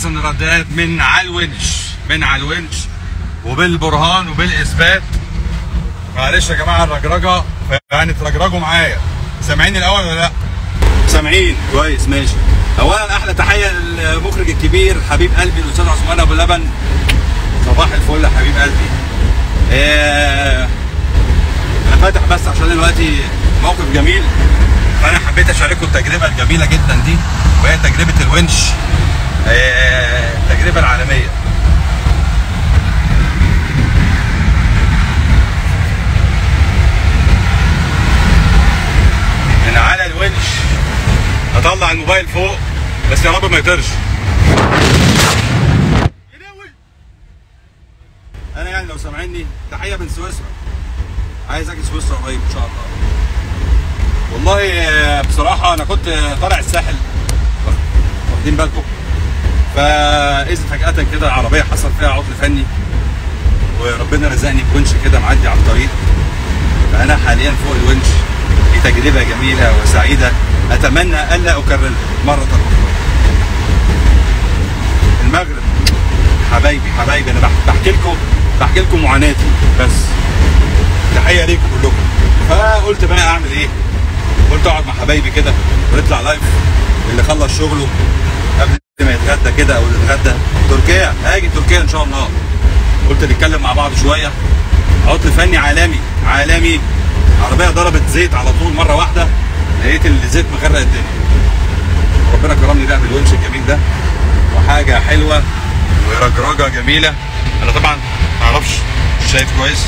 حسن الرداد من على الونش من على الونش وبالبرهان وبالاثبات معلش يا جماعه الرجرجه يعني ترجرجوا معايا سامعيني الاول ولا لا؟ سامعين كويس ماشي اولا احلى تحيه للمخرج الكبير حبيب قلبي الاستاذ عثمان ابو لبن صباح الفل يا حبيب قلبي آه، انا فاتح بس عشان دلوقتي موقف جميل فانا حبيت اشارككم التجربه الجميله جدا دي وهي تجربه الونش آه، التجربه العالميه من على الونش هطلع الموبايل فوق بس يا رب ما يطيرش انا يعني لو سامعيني تحيه من سويسرا عايز اجي سويسرا قريب ان شاء الله والله آه، بصراحه انا كنت آه، طالع الساحل واخدين بالكم فاذا فجاه كده عربيه حصل فيها عطل فني وربنا رزقني بونش كده معدي على الطريق فانا حاليا فوق الونش دي تجربه جميله وسعيده اتمنى الا اكررها مره اخرى المغرب حبايبي حبايبي انا بح- بحكي لكم بحكي لكم معاناتي بس تحيه ليكم كلكم فقلت بقى اعمل ايه؟ قلت اقعد مع حبايبي كده ونطلع لايف اللي خلص شغله قبل ما يتغدى كده او يتغدى تركيا هاجي تركيا ان شاء الله قلت نتكلم مع بعض شويه عطل فني عالمي عالمي عربيه ضربت زيت على طول مره واحده لقيت الزيت مغرق الدنيا ربنا كرمني بقى بالونش الجميل ده وحاجه حلوه ورجرجه جميله انا طبعا ما اعرفش مش شايف كويس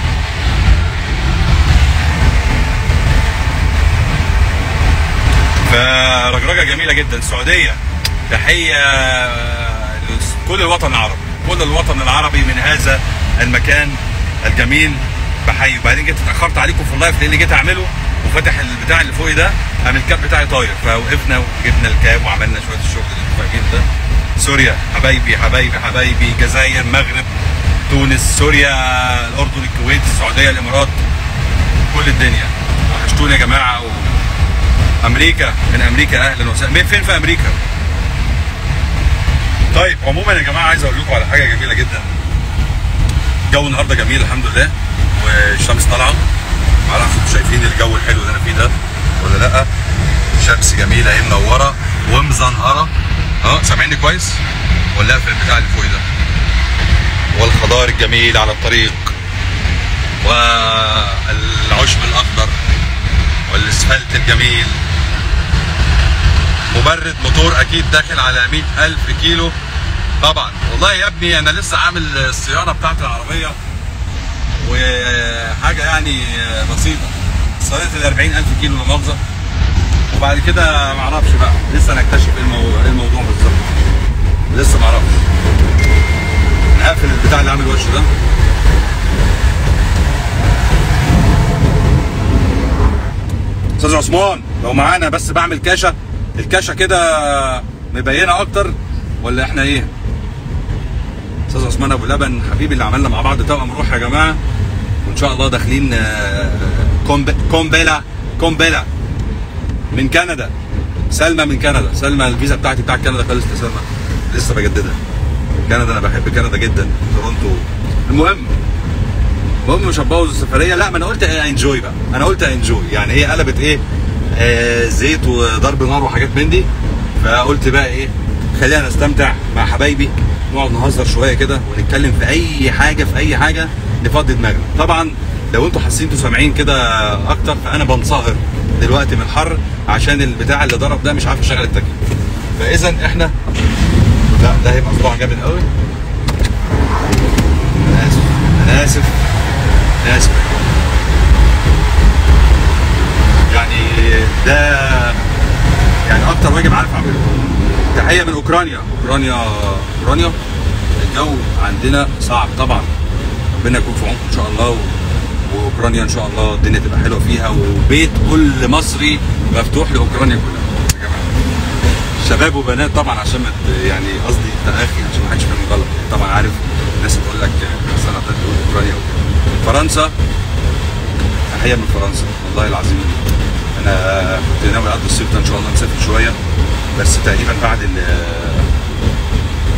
فرجرجه جميله جدا السعوديه تحيه لكل الوطن العربي كل الوطن العربي من هذا المكان الجميل بحيي وبعدين جيت اتاخرت عليكم في اللايف لاني جيت اعمله وفتح البتاع اللي فوقي ده قام الكاب بتاعي طاير فوقفنا وجبنا الكاب وعملنا شويه الشغل اللي انتوا فاهمين ده سوريا حبايبي حبايبي حبايبي جزائر مغرب تونس سوريا الاردن الكويت السعوديه الامارات كل الدنيا وحشتوني يا جماعه و... امريكا من امريكا اهلا وسهلا مين فين في امريكا طيب عموما يا جماعه عايز اقول لكم على حاجه جميله جدا الجو النهارده جميل الحمد لله والشمس طالعه معرفش انتوا شايفين الجو الحلو اللي انا فيه ده ولا لا شمس جميله اهي منوره ومزنهره اه سامعيني كويس ولا اقفل البتاع اللي فوقي ده والخضار الجميل على الطريق والعشب الاخضر والاسفلت الجميل مبرد موتور اكيد داخل على 100000 كيلو طبعا والله يا ابني انا لسه عامل الصيانه بتاعت العربيه وحاجه يعني بسيطه صيانه ال 40000 كيلو لا مؤاخذه وبعد كده ما اعرفش بقى لسه نكتشف ايه الموضوع, إيه الموضوع بالظبط لسه ما اعرفش نقفل البتاع اللي عامل وش ده استاذ عثمان لو معانا بس بعمل كاشه الكاشه كده مبينه اكتر ولا احنا ايه استاذ عثمان ابو لبن حبيبي اللي عملنا مع بعض توأم روح يا جماعه وان شاء الله داخلين آه، كومب... كومبيلا كومبيلا من كندا سلمى من كندا سلمى الفيزا بتاعتي بتاعت كندا خلصت يا سلمى لسه بجددها كندا انا بحب كندا جدا تورونتو المهم المهم مش هتبوظ السفريه لا ما انا قلت انجوي بقى انا قلت انجوي يعني هي قلبت ايه آه زيت وضرب نار وحاجات من دي فقلت بقى ايه خلينا نستمتع مع حبايبي نقعد نهزر شويه كده ونتكلم في اي حاجه في اي حاجه نفضي دماغنا طبعا لو انتوا حاسين انتوا سامعين كده اكتر فانا بنصهر دلوقتي من الحر عشان البتاع اللي ضرب ده مش عارف اشغل التكييف فاذا احنا لا ده هيبقى صباع جامد قوي انا اسف انا اسف انا اسف يعني ده يعني اكتر واجب عارف اعمله تحيه من اوكرانيا اوكرانيا اوكرانيا الجو عندنا صعب طبعا ربنا يكون في عونكم ان شاء الله و... واوكرانيا ان شاء الله الدنيا تبقى حلوه فيها وبيت كل مصري مفتوح لاوكرانيا كلها يا جماعه شباب وبنات طبعا عشان ما ت- يعني قصدي تاخي عشان ما حدش يفهم غلط طبعا عارف الناس تقول لك اصل انا تقول اوكرانيا وكده. فرنسا تحيه من فرنسا والله العظيم انا كنت ناوي اقضي الصيف ده ان شاء الله نسافر شويه بس تقريبا بعد ال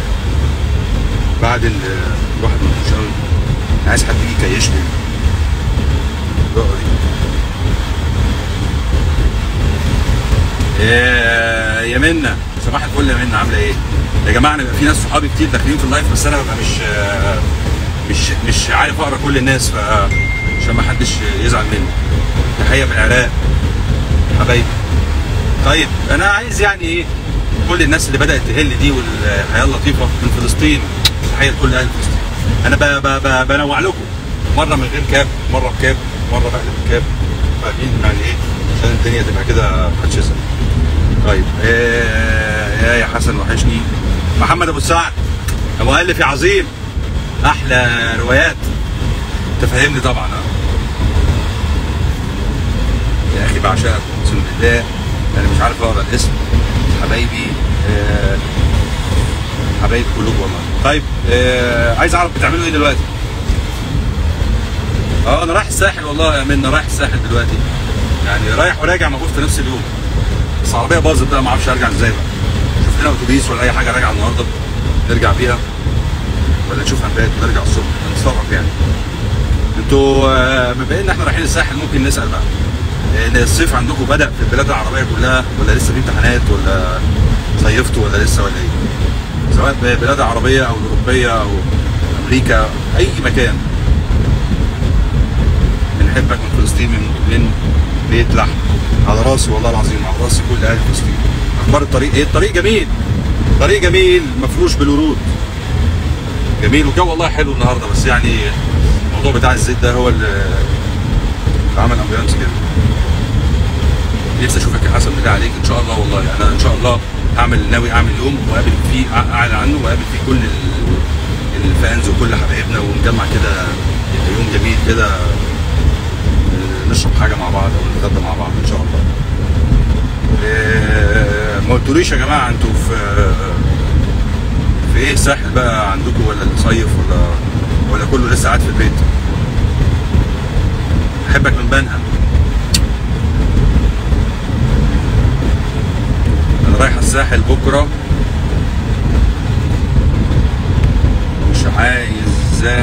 عادل آه، الواحد مفهوش قوي عايز حد يجي يكيشني الإضاءة دي يا يا منى صباح الفل يا منى عامله ايه؟ يا جماعه انا بيبقى في ناس صحابي كتير داخلين في اللايف بس انا ببقى مش آه، مش مش عارف اقرا كل الناس ف عشان ما حدش يزعل مني تحيه من العراق حبايبي طيب انا عايز يعني ايه كل الناس اللي بدات تهل دي والحياه اللطيفه من فلسطين تحيه لكل اهل فلسطين انا ب ب ب بنوع لكم مره من غير كاب مره بكاب مره بقلب الكاب فاهمين يعني ايه عشان الدنيا تبقى كده محدش يزعل طيب إيه يا يا حسن وحشني محمد ابو السعد مؤلف يا عظيم احلى روايات تفهمني طبعا ها يا اخي بعشقك اقسم بالله انا مش عارف اقرا الاسم حبايبي آه حبايب قلوب والله طيب آه عايز اعرف بتعملوا ايه دلوقتي اه انا رايح الساحل والله يا منى رايح الساحل دلوقتي يعني رايح وراجع موجود في نفس اليوم بس العربيه باظت بقى ما اعرفش ارجع ازاي بقى شوف لنا اتوبيس ولا اي حاجه راجعه النهارده نرجع بيها ولا نشوف هنبات ونرجع الصبح نتصرف يعني انتوا آه، بما ان احنا رايحين الساحل ممكن نسال بقى ان الصيف عندكم بدا في البلاد العربيه كلها ولا لسه في امتحانات ولا صيفتوا ولا لسه ولا ايه؟ سواء بلاد عربيه او اوروبيه او امريكا اي مكان بنحبك من فلسطين من من بيت لحم على راسي والله العظيم على راسي كل اهل فلسطين اخبار الطريق ايه الطريق جميل طريق جميل مفروش بالورود جميل والجو والله حلو النهارده بس يعني الموضوع بتاع الزيت ده هو اللي اللي عمل امبيانس كده نفسي اشوفك يا حسن بالله عليك ان شاء الله والله انا ان شاء الله هعمل ناوي اعمل يوم واقابل فيه أع- اعلن عنه واقابل فيه كل ال- الفانز وكل حبايبنا ونجمع كده يبقى يوم جميل كده آه، نشرب حاجه مع بعض او نتغدى مع بعض ان شاء الله آه، ما قلتوليش يا جماعه انتوا في في ايه الساحل بقى عندكم ولا الصيف ولا ولا كله لسه قاعد في البيت احبك من بنها انا رايح الساحل بكره مش عايز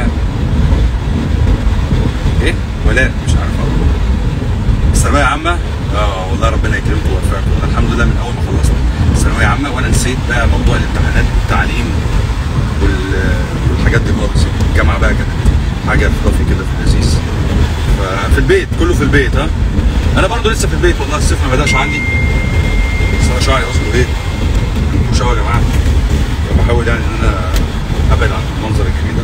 ايه ولا مش عارف اقول الثانويه عامه اه والله ربنا يكرمكم ويوفقكم أنا الحمد لله من اول ما خلصت ثانويه عامه وانا نسيت بقى موضوع الامتحانات والتعليم وال- والحاجات دي خالص الجامعه بقى كانت حاجه فلافي كده في اللذيذ ففي البيت كله في البيت ها انا برضو لسه في البيت والله الصيف ما بداش عندي بس انا شعري اصله ايه مش يا جماعه بحاول يعني ان انا ابعد عن المنظر الجميل ده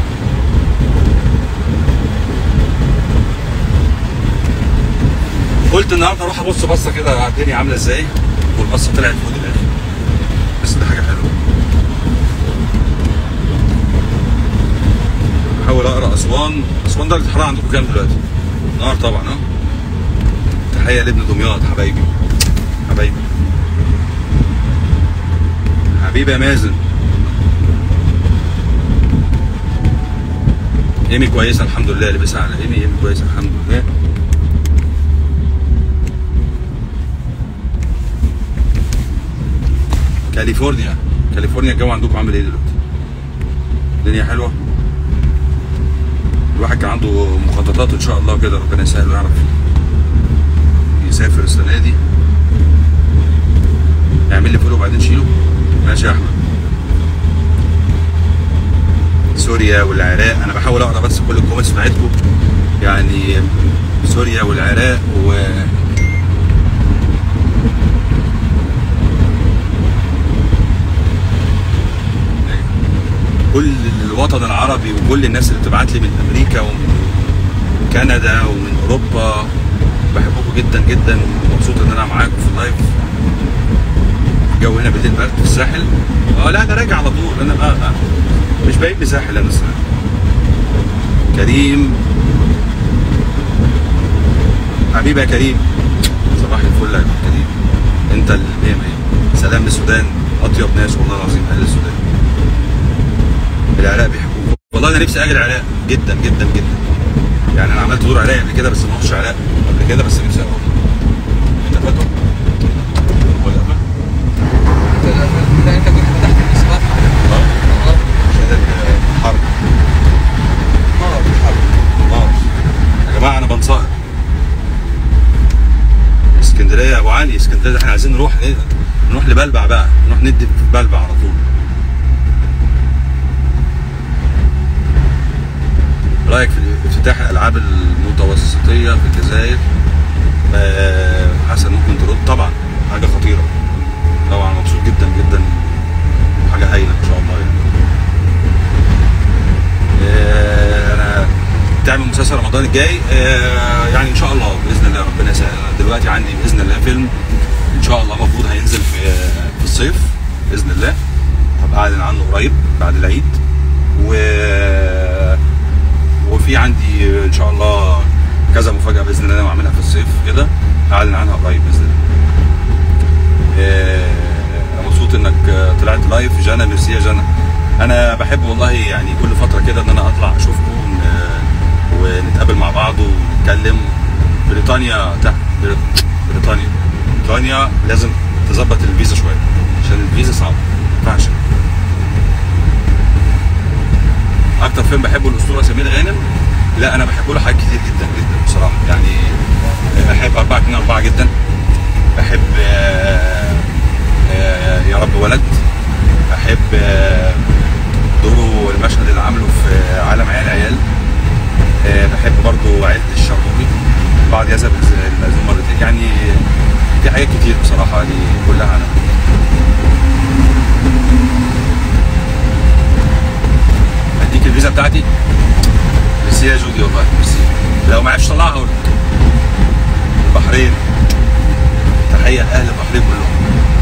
قلت النهارده اروح ابص بصه كده على الدنيا عامله ازاي والبصه طلعت فوق الاخر بس دي حاجه حلوه بحاول اقرا اسوان اسوان درجه الحراره عندكم كام دلوقتي؟ نار طبعا ها تحيه لابن دمياط حبايبي حبايبي حبيبي يا مازن ايمي كويسه الحمد لله لبسها على ايمي ايمي كويسه الحمد لله كاليفورنيا كاليفورنيا الجو عندكم عامل ايه دلوقتي؟ الدنيا حلوه الواحد كان عنده مخططات ان شاء الله كده ربنا يسهل ويعرف يسافر السنه دي يعمل لي فولو وبعدين شيله ماشي يا احمد سوريا والعراق انا بحاول اقرا بس كل الكومنتس بتاعتكم يعني سوريا والعراق و كل الوطن العربي وكل الناس اللي بتبعت لي من امريكا ومن كندا ومن اوروبا بحبكم جدا جدا ومبسوط ان انا معاكم في اللايف الجو هنا بالليل برد في الساحل اه لا انا راجع على طول انا آه آه. مش باين لي ساحل انا الساحل كريم حبيبي يا كريم صباح الفل يا كريم انت المية مية سلام للسودان اطيب ناس والله العظيم اهل السودان العراق بيحبوك والله انا نفسي اجي العراق جدا جدا جدا يعني انا عملت دور عراق قبل كده بس ما رحتش العراق قبل كده بس نفسي اروح انت فاكر ولا فاكر؟ انت انت كنت فتحت الاسباب اه عشان ال- ده احنا عايزين نروح ايه نروح لبلبع بقى نروح ندي في بلبع على طول رايك في افتتاح الالعاب المتوسطيه في الجزائر آه، حسن ممكن ترد طبعا حاجه خطيره طبعا مبسوط جدا جدا حاجه هايله ان شاء الله يعني آه، انا تعمل مسلسل رمضان الجاي آه، يعني ان شاء الله باذن الله ربنا يسهل أنا دلوقتي عندي باذن الله فيلم ان شاء الله المفروض هينزل في في الصيف باذن الله هبقى اعلن عنه قريب بعد العيد و وفي عندي ان شاء الله كذا مفاجاه باذن الله انا بعملها في الصيف كده هعلن عنها قريب باذن الله آه، انا مبسوط انك آه، طلعت لايف جانا ميرسي يا جانا انا بحب والله يعني كل فتره كده ان انا اطلع اشوفكم ون- ونتقابل مع بعض ونتكلم بريطانيا تحت بريطانيا بريطانيا لازم تظبط الفيزا شويه عشان الفيزا صعبه ما ينفعش اكتر فيلم بحبه الاسطوره سمير غانم لا انا بحب له حاجات كتير جدا جدا بصراحه يعني بحب 4 2 4 جدا بحب آه، آه، يا رب ولد بحب آه، دوره المشهد اللي عامله في عالم عيال عيال آه، بحب برضو عيلة الشرقوي بعض يذهب المأذون مرتين يعني في حاجات كتير بصراحة دي كلها أنا أديك الفيزا بتاعتي ميرسي يا جودي والله ميرسي لو ما عرفتش طلعها هقول لك البحرين تحية لأهل البحرين كلهم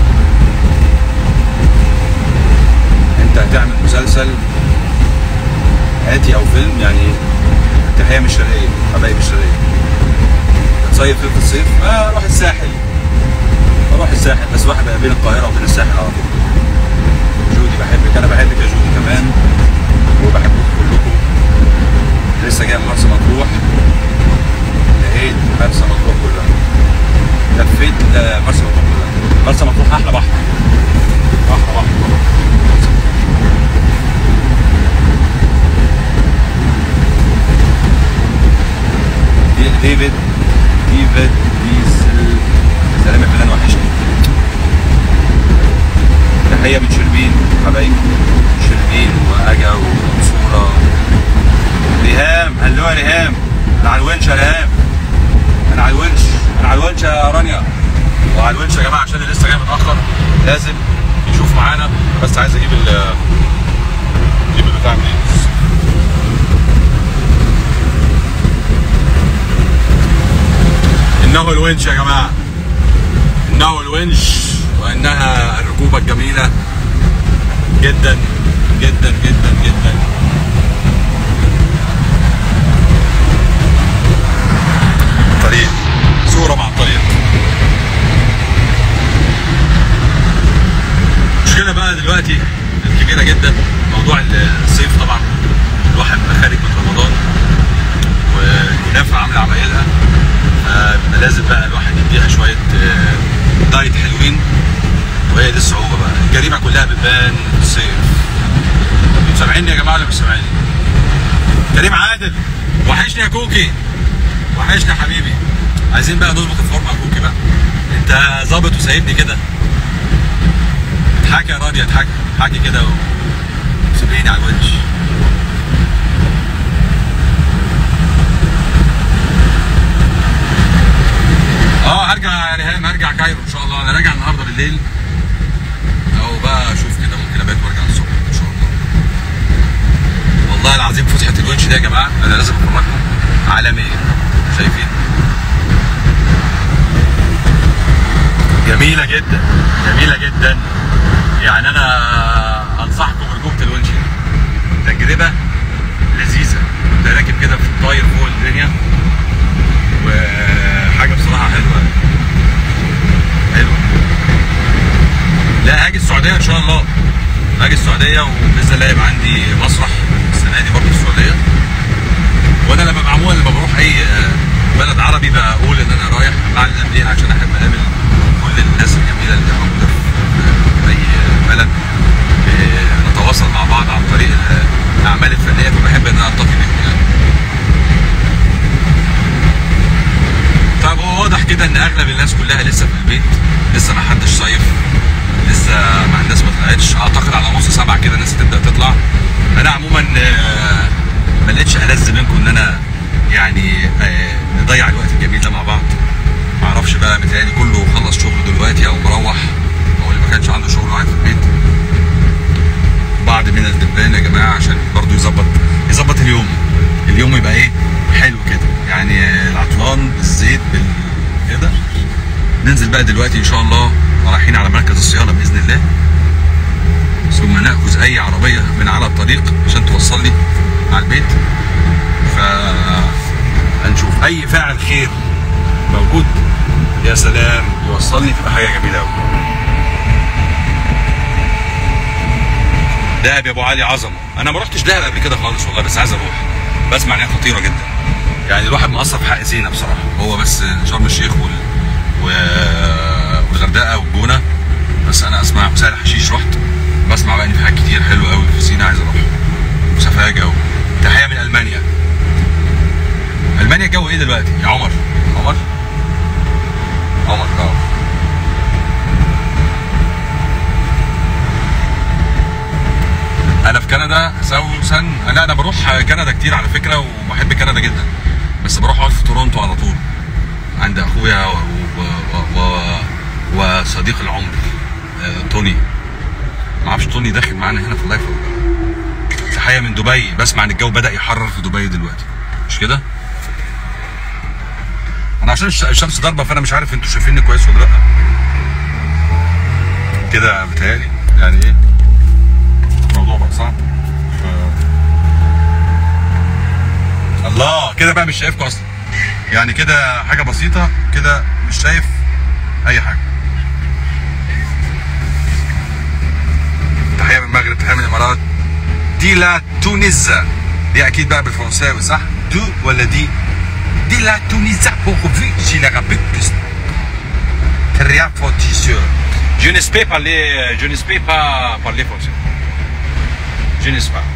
أنت هتعمل مسلسل آتي أو فيلم يعني تحية من الشرقية حبايب الشرقية تصيف فين في الصيف؟ آه أروح الساحل أروح الساحل بس واحد بقى بين القاهرة وبين الساحل على طول جودي بحبك أنا بحبك يا جودي كمان وبحبكم كلكم لسه جاي من مرسى مطروح لقيت مرسى مطروح كلها لفيت آه، مرسى مطروح كلها مرسى مطروح أحلى بحر أحلى بحر دي- ديفيد ديفيد ديزل سلام يا فلان وحشني تحية من شربين حبايبي شربين وأجا ومنصورة ريهام هلو يا ريهام أنا على الونش يا ريهام أنا على الونش أنا على الونش يا رانيا وعلى الونش يا جماعة عشان اللي لسه جاي متأخر لازم يشوف معانا بس عايز أجيب ال أجيب البتاع منين إنه الونش يا جماعة إنه الونش وإنها الركوبة الجميلة جدا جدا جدا جدا طريق صورة مع الطريق مشكلة بقى دلوقتي كبيرة جدا موضوع الصيف طبعا الواحد بقى خارج من رمضان والكنافة عاملة عمايلها فبيبقى لازم بقى الواحد يديها شوية آه، دايت حلوين وهي دي الصعوبة بقى الجريمة كلها بتبان في الصيف انتوا سامعيني يا جماعة ولا مش سامعيني؟ كريم عادل وحشني يا كوكي وحشني يا حبيبي عايزين بقى نظبط الفورمة يا كوكي بقى انت ظابط وسايبني كده اضحكي يا راضية اضحكي اضحكي كده وسيبيني على الوش اه هرجع يا ريهام هرجع كايرو ان شاء الله انا راجع النهارده بالليل او بقى اشوف كده ممكن ابات وارجع الصبح ان شاء الله والله العظيم فتحه الونش دي يا جماعه انا لازم افرجكم عالميه شايفين جميله جدا جميله جدا يعني انا انصحكم بركوبه الونش دي تجربه لذيذه انت راكب كده في الطاير فوق الدنيا وحاجه بصراحه حلوه حلوه لا هاجي السعوديه ان شاء الله هاجي السعوديه وباذن الله يبقى عندي مسرح السنه دي برضه في السعوديه وانا لما بعمل لما بروح اي بلد عربي بقول ان انا رايح بعلم ليه عشان احب اقابل كل الناس الجميله اللي موجوده في- في اي بلد آه، نتواصل مع بعض عن طريق الاعمال الفنيه فبحب ان انا التقي بيهم يعني طيب هو واضح كده ان اغلب اغلب الناس كلها لسه في البيت لسه ما حدش صيف لسه ما الناس ما طلعتش اعتقد على نص سبعه كده الناس تبدا تطلع انا عموما آه، ما لقيتش ألذ منكم ان انا يعني آه، نضيع الوقت الجميل ده مع بعض ما اعرفش بقى متهيألي كله خلص شغله دلوقتي او مروح او اللي ما كانش عنده شغل قاعد في البيت بعض من الدبان يا جماعه عشان برضو يظبط يظبط اليوم اليوم يبقى ايه حلو كده يعني العطلان بالزيت بال كده ننزل بقى دلوقتي ان شاء الله رايحين على مركز الصيانه باذن الله ثم ناخذ اي عربيه من على الطريق عشان توصلني على البيت ف هنشوف اي فاعل خير موجود يا سلام يوصلني تبقى حاجه جميله قوي دهب يا ابو علي عظمه انا ما رحتش دهب قبل كده خالص والله بس عايز اروح بسمع ان هي خطيره جدا يعني الواحد مقصر في حق سينا بصراحه هو بس شرم الشيخ وال... و... والغردقه والجونه بس انا اسمع وسائل حشيش رحت بسمع بقى ان في حاجات كتير حلوه قوي في سينا عايز اروح وسفاجه قوي تحيه من المانيا المانيا الجو ايه دلوقتي يا عمر عمر عمر اه انا في كندا سوسن لا انا بروح كندا كتير على فكره وبحب كندا جدا بس بروح اقعد في تورونتو على طول عند اخويا و... و... و... وصديق العمر آه، توني ما اعرفش توني داخل معانا هنا في اللايف ولا لا. تحيه من دبي بسمع ان الجو بدا يحرر في دبي دلوقتي مش كده انا عشان الش- الشمس ضاربه فانا مش عارف انتوا شايفيني كويس ولا لا كده بتهيألي يعني ايه الموضوع بقى صعب ف... الله كده بقى مش شايفكم اصلا يعني كده حاجه بسيطه كده مش شايف اي حاجه تحيه من المغرب تحيه من الامارات دي لا تونيزا دي اكيد بقى بالفرنساوي صح دو ولا دي دي لا تونيزا بوغ في سي لا رابيك بلس تريا فوتيسور Je ne sais pas parler, je ne sais pas parler français. Je ne sais pas.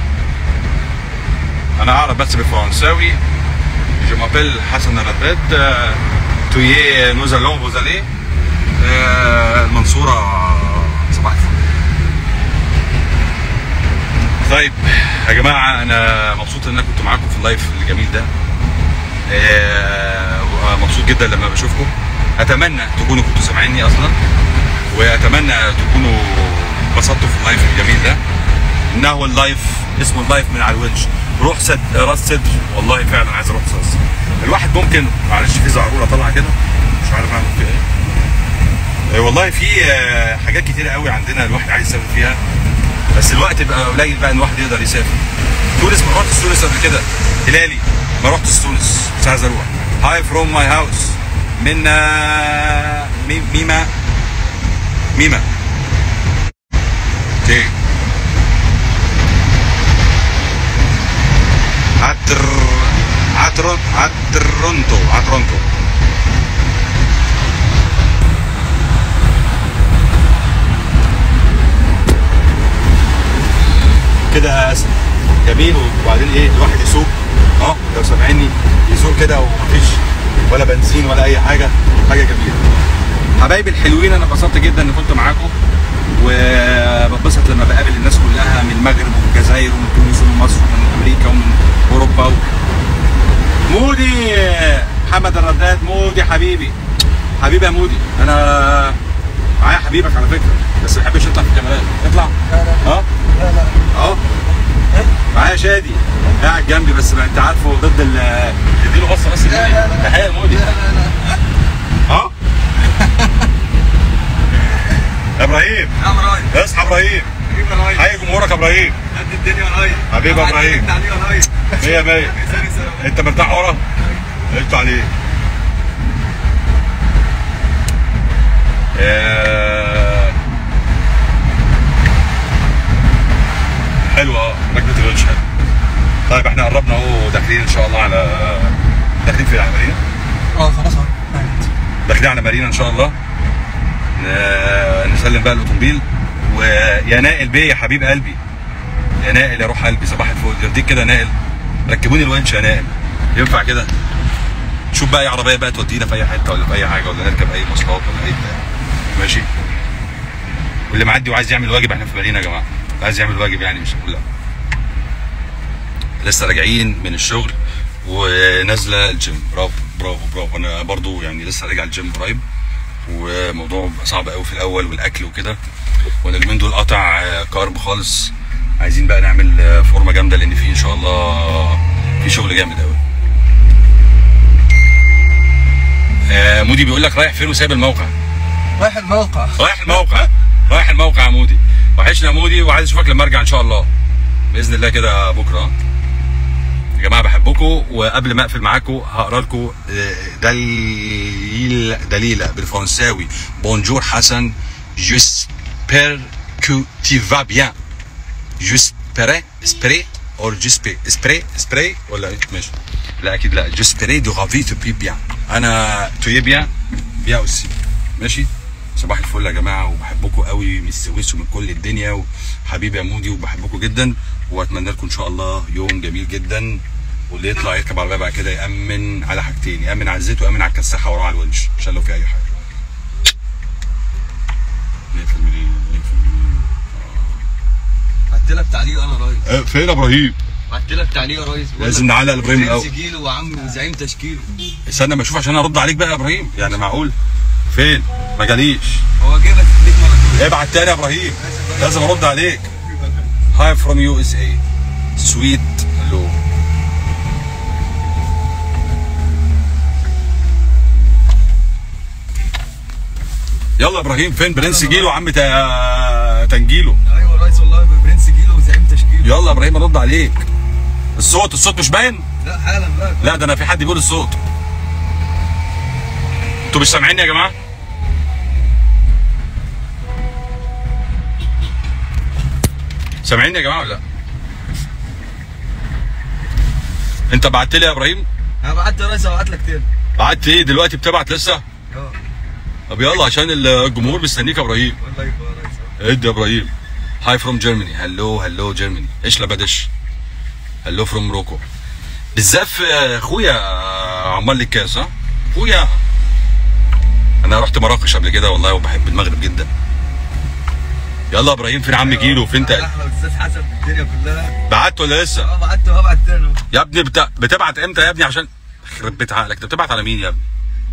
أنا أعرف بس بالفرنساوي. Je m'appelle Hassan Rabet. Tu es, nous allons, vous allez. آه، المنصورة صباح الفل. طيب يا جماعة أنا مبسوط إن أنا كنت معاكم في اللايف الجميل ده. آه، ومبسوط جدا لما بشوفكم. أتمنى تكونوا كنتوا سامعيني أصلا. واتمنى تكونوا انبسطتوا في اللايف الجميل ده انه اللايف اسمه اللايف من على الونش روح سد راس صدر والله فعلا عايز اروح راس صدر الواحد ممكن معلش في زعروره طالعه كده مش عارف اعمل فيها ايه آه، والله في آه، حاجات كتيره قوي عندنا الواحد عايز يسافر فيها بس الوقت بقى قليل بقى ان الواحد يقدر يسافر تونس ما رحتش تونس قبل كده هلالي ما رحتش تونس بس عايز اروح هاي فروم ماي هاوس من آه، مي- ميما ميما اوكي عتر عتر عترونتو عترونتو كده اسهل جميل وبعدين ايه الواحد يسوق اه لو سامعني يسوق كده ومفيش ولا بنزين ولا اي حاجه حاجه جميله حبايبي الحلوين انا انبسطت جدا ان كنت معاكم وبتبسط لما بقابل الناس كلها من المغرب ومن الجزائر ومن تونس ومن مصر ومن امريكا ومن اوروبا و... مودي محمد الرداد مودي حبيبي حبيبي يا مودي انا معايا حبيبك على فكره بس ما بيحبش يطلع في الكاميرات اطلع اه اه معايا شادي قاعد جنبي بس ما انت عارفه ضد ال اديله بصه بس تحيه يا مودي اه يا ابراهيم يا راي اصحى ابراهيم حبيبي يا راي حي جمهورك يا ابراهيم قد الدنيا يا راي حبيبي يا إبراهيم. عليه يا راي مية مية انت مرتاح ورا انت عليه آه، حلوه اه ركبه الونش حلوه طيب احنا قربنا اهو داخلين ان شاء الله على داخلين فين على مارينا اه خلاص اهو داخلين على مارينا ان شاء الله ن- نسلم بقى الاوتوموبيل ويا نائل بيه يا حبيب قلبي يا نائل يا روح قلبي صباح الفل يرضيك كده يا نائل ركبوني الونش يا نائل ينفع كده شوف بقى اي عربيه بقى تودينا في اي حته ولا في اي حاجه ولا نركب اي مواصلات ولا اي بتاع ماشي واللي معدي وعايز يعمل واجب احنا في مدينه يا جماعه اللي عايز يعمل واجب يعني مش هنقول لا لسه راجعين من الشغل ونازله الجيم برافو برافو برافو انا برضو يعني لسه راجع الجيم قريب وموضوع بقى صعب قوي في الاول والاكل وكده وانا اليومين دول قاطع آه، كارب خالص عايزين بقى نعمل آه، فورمه جامده لان في ان شاء الله في شغل جامد قوي آه، مودي بيقول لك رايح فين وسايب الموقع رايح الموقع رايح الموقع رايح الموقع يا مودي وحشنا يا مودي وعايز اشوفك لما ارجع ان شاء الله باذن الله كده بكره يا جماعه بحبكم وقبل ما اقفل معاكم هقرا لكم دليل دليله بالفرنساوي بونجور حسن جيسبر كو تي فا بيان جيسبر اسبري اور جيسبي اسبري اسبري ولا إيه؟ ماشي لا اكيد لا جيسبري دو رافي تو بي بيان انا تو بيان بيان اوسي ماشي صباح الفل يا جماعه وبحبكم قوي من السويس ومن كل الدنيا وحبيبي يا مودي وبحبكم جدا واتمنى لكم ان شاء الله يوم جميل جدا واللي يطلع يركب عربيه بعد كده يامن على حاجتين يامن على الزيت ويامن على الكساحه وراه على الونش عشان لو في اي حاجه نقفل منين نقفل منين بعت لك تعليق انا يا ريس آه، فين ابراهيم بعت لك تعليق يا ريس لازم نعلق ابراهيم الاول سجيله وعم وزعيم تشكيله استنى ما اشوف عشان ارد عليك بقى يا ابراهيم يعني معقول فين ما جاليش هو جه بس ليك مرة ابعت تاني يا ابراهيم لازم ارد عليك هاي فروم يو اس اي سويت لو يلا يا ابراهيم فين برنس جيلو عم تا- تنجيلو ايوه يا ريس والله برنس جيله وزعيم تشكيله يلا يا ابراهيم ارد عليك الصوت الصوت مش باين لا حالا بقى لا ده انا في حد بيقول الصوت انتوا مش سامعيني يا جماعه سامعيني يا جماعه ولا لا انت بعت لي يا ابراهيم انا بعت يا ريس ابعت لك تاني بعت ايه دلوقتي بتبعت لسه اه طب يلا عشان الجمهور مستنيك يا ابراهيم والله يبقى يا ريس ادي يا ابراهيم هاي فروم جيرماني هلو هلو جيرماني ايش لبدش هلو فروم موروكو بالزاف آه، اخويا آه، عمال لي الكاس ها اخويا انا رحت مراكش قبل كده والله وبحب المغرب جدا يلا يا ابراهيم فين عم جيلو فين انت احلى استاذ حسن في الدنيا كلها بعت ولا لسه اه بعت وهبعت تاني اهو. يا ابني بتا... بتبعت امتى يا ابني عشان يخرب بيت عقلك انت بتبعت على مين يا ابني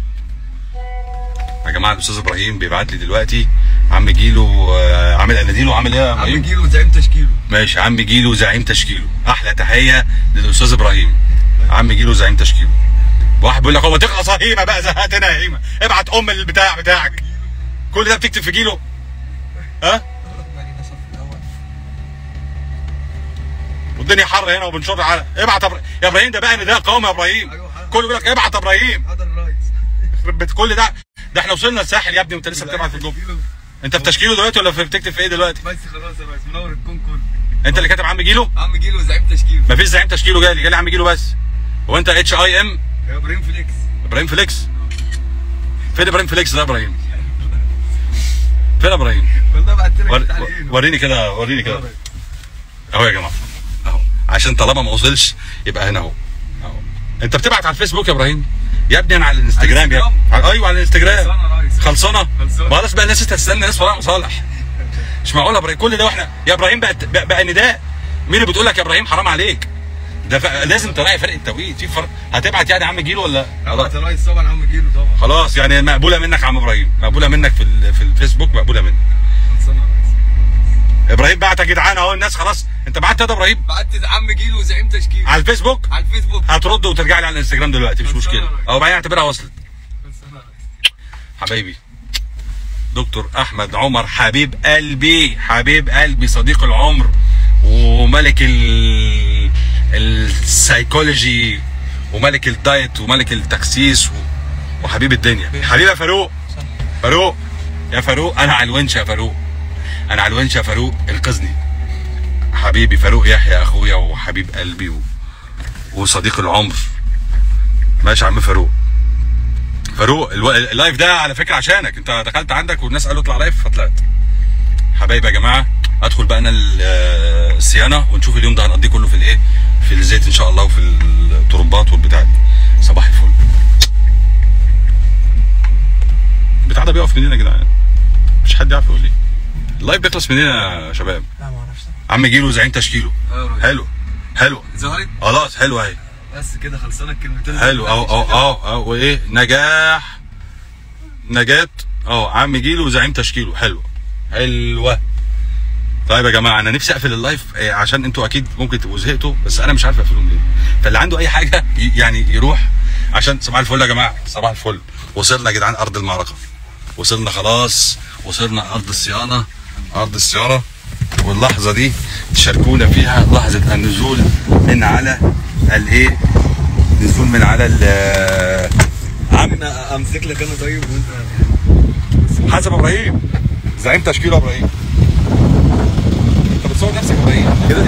يا جماعه الاستاذ ابراهيم بيبعت لي دلوقتي عم جيلو آه، عامل اناديله عامل ايه يا عم ابراهيم جيله وزعيم تشكيله ماشي عم جيلو زعيم تشكيله احلى تحيه للاستاذ ابراهيم عم جيلو زعيم تشكيله واحد بيقول لك هو ما تخلص يا هيمه بقى زهقتنا يا هيمه ابعت ام البتاع بتاعك كل ده بتكتب في جيلو ها والدنيا حر هنا وبنشر على ابعت يا إبرا- يا ابراهيم ده بقى نداء قومي يا ابراهيم أيوة حاضر. كله بيقول لك ابعت يا ابراهيم حاضر يا ريس يخرب بيت كل ده ده احنا وصلنا الساحل يا ابني وانت لسه بتبعت في الجروب تشكيله. انت في تشكيله دلوقتي ولا في بتكتب في ايه دلوقتي بس خلاص يا ريس منور الكون كله انت اللي كاتب عم جيلو عم جيله وزعيم تشكيله مفيش زعيم تشكيله جالي جالي عم جيلو بس هو انت اتش اي ام يا ابراهيم فليكس ابراهيم فليكس فين ابراهيم فليكس ده يا ابراهيم فين يا ابراهيم والله بعت لك ور... التعليقين. وريني كده وريني كده آه. اهو يا جماعه اهو عشان طالما ما وصلش يبقى هنا اهو اهو انت بتبعت على الفيسبوك يا ابراهيم يا ابني انا على الانستجرام يا الانستجرام؟ ابني ايوه على الانستجرام خلصانة يا ريس. خلصانه خلصانة. ما خلاص بقى الناس هتستنى ناس وراء صالح مش معقول يا ابراهيم كل ده واحنا يا ابراهيم بقى بقى, بقى نداء مين اللي بتقول لك يا ابراهيم حرام عليك ده ف... لازم تراعي فرق التوقيت في فرق هتبعت يعني عم جيل ولا ابعت يا ريس طبعا عم جيله طبعا خلاص يعني مقبوله منك يا عم ابراهيم مقبوله منك في ال- في الفيسبوك مقبوله منك خلصانة يا ريس ابراهيم بعت يا جدعان اهو الناس خلاص انت بعت يا ابراهيم بعت عم جيله وزعيم تشكيله على الفيسبوك على الفيسبوك هترد وترجع لي على الانستجرام دلوقتي مش خلصانة مشكله يا ريس. او بعدين اعتبرها وصلت خلصانة يا ريس. حبايبي دكتور احمد عمر حبيب قلبي حبيب قلبي صديق العمر وملك ال السايكولوجي وملك الدايت وملك التخسيس و... وحبيب الدنيا حبيبي يا فاروق فاروق يا فاروق انا على الونش يا فاروق انا على الونش يا فاروق انقذني حبيبي فاروق يحيى اخويا وحبيب قلبي و... وصديق العمر ماشي يا عم فاروق فاروق الو... اللايف ده على فكره عشانك انت دخلت عندك والناس قالوا اطلع لايف فطلعت حبايبي يا جماعه ادخل بقى انا ال- آه، الصيانه ونشوف اليوم ده هنقضيه كله في الايه في الزيت ان شاء الله وفي الطرمبات والبتاع دي صباح الفل البتاع ده بيقف منين يا جدعان مش حد يعرف يقول لي اللايف بيخلص منين يا شباب لا ما اعرفش عم جيلو زعيم تشكيله حلو حلو ظهرت خلاص حلو اهي بس كده خلصنا الكلمتين حلو اهو اهو اهو اهو وايه نجاح نجاة اهو عم جيلو زعيم تشكيله حلو حلوه طيب يا جماعه انا نفسي اقفل اللايف إيه، عشان انتوا اكيد ممكن تبقوا زهقتوا بس انا مش عارف اقفله منين فاللي عنده اي حاجه ي- يعني يروح عشان صباح الفل يا جماعه صباح الفل وصلنا يا جدعان ارض المعركه وصلنا خلاص وصلنا ارض الصيانه ارض الصيانه واللحظه دي تشاركونا فيها لحظه النزول من على الايه نزول من على ال عم انا امسك لك انا طيب وانت حسب ابراهيم زعيم تشكيله ابراهيم انت بتصور نفسك يا ابراهيم كده دي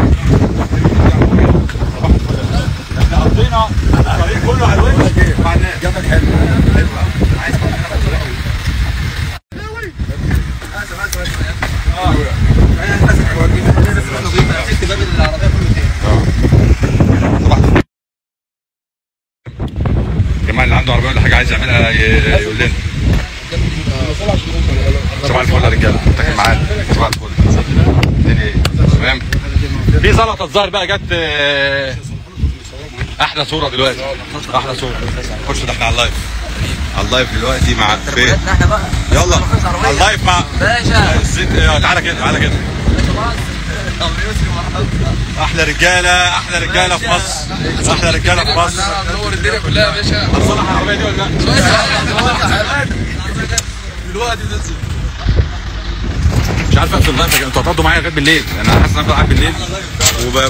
احنا قضينا الطريق كله على الوش مع الناس جنبك حلو حلو قوي عايز مسكت باب العربيه كله الجماعه اللي عنده عربيه ولا حاجه عايز يعملها ي- يقول لنا صباح الفل يا رجاله تاكل معانا صباح الفل الدنيا ايه تمام في سلطه الظاهر بقى جت آه، احلى صوره دلوقتي احلى صوره خش ده احنا على اللايف على اللايف دلوقتي مع في احنا بقى يلا على اللايف مع باشا الزيت آه، تعالى كده تعالى كده احلى رجاله احلى رجاله في مصر احلى رجاله في مصر نور الدنيا كلها يا باشا هتصلح العربيه دي ولا لا؟ دلوقتي تنزل مش عارف اقفل اللايف يا جماعة. انتوا هتقعدوا معايا لغايه بالليل انا حاسس ان انا قاعد بالليل وب...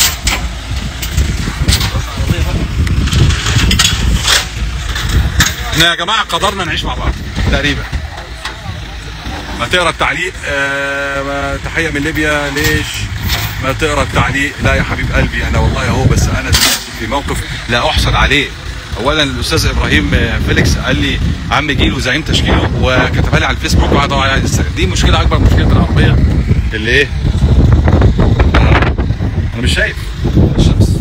احنا يا جماعه قدرنا نعيش مع بعض تقريبا ما تقرا التعليق آه ما تحيه من ليبيا ليش ما تقرا التعليق لا يا حبيب قلبي انا والله اهو بس انا دلوقتي في موقف لا احسد عليه اولا الاستاذ ابراهيم آه، فيليكس قال لي عم جيله زعيم تشكيله وكتبها لي على الفيسبوك وقعد طبعا دي مشكله اكبر مشكله في العربيه اللي ايه آه، انا مش شايف الشمس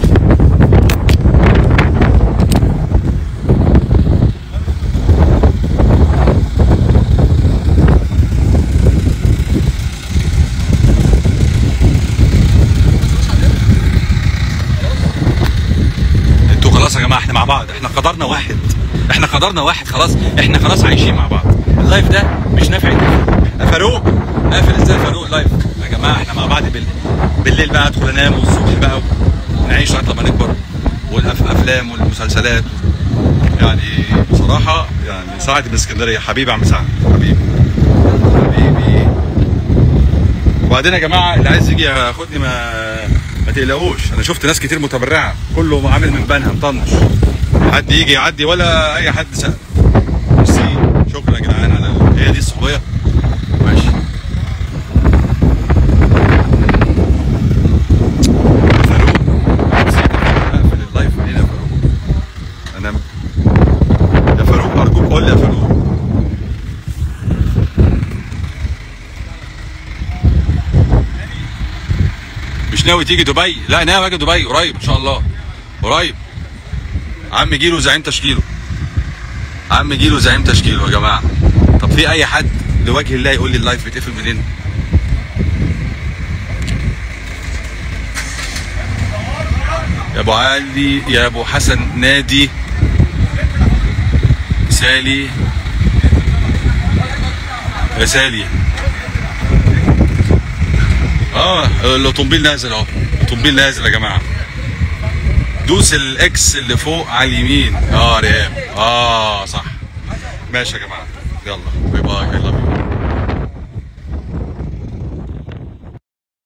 انتوا خلاص يا جماعه احنا مع بعض احنا قدرنا واحد احنا قدرنا واحد خلاص احنا خلاص عايشين مع بعض اللايف ده مش نافع يا فاروق قافل ازاي يا فاروق اللايف يا جماعه احنا مع بعض بالليل بالليل بقى ادخل انام والصبح بقى نعيش لغايه لما نكبر والافلام والمسلسلات يعني بصراحه يعني سعد من اسكندريه حبيبي يا عم سعد حبيبي حبيبي وبعدين يا جماعه اللي عايز يجي ياخدني ما ما تقلقوش انا شفت ناس كتير متبرعه كله عامل من بنها مطنش حد يجي يعدي ولا اي حد سأل ميرسي شكرا يا جدعان على ال- هي دي الصحوبيه ماشي فاروق نسيت اقفل اللايف منين يا فاروق انا يا فاروق ارجوك قول لي يا فاروق مش ناوي تيجي دبي لا ناوي اجي دبي قريب ان شاء الله قريب عم جيله زعيم تشكيله عم جيله زعيم تشكيله يا جماعه طب في اي حد لوجه الله يقول لي اللايف بيتقفل منين يا ابو علي يا ابو حسن نادي سالي يا سالي اه الاوتومبيل نازل اهو الاوتومبيل نازل يا جماعه دوس الاكس اللي فوق على اليمين اه ريام اه صح ماشي يا جماعه يلا باي باي I love you.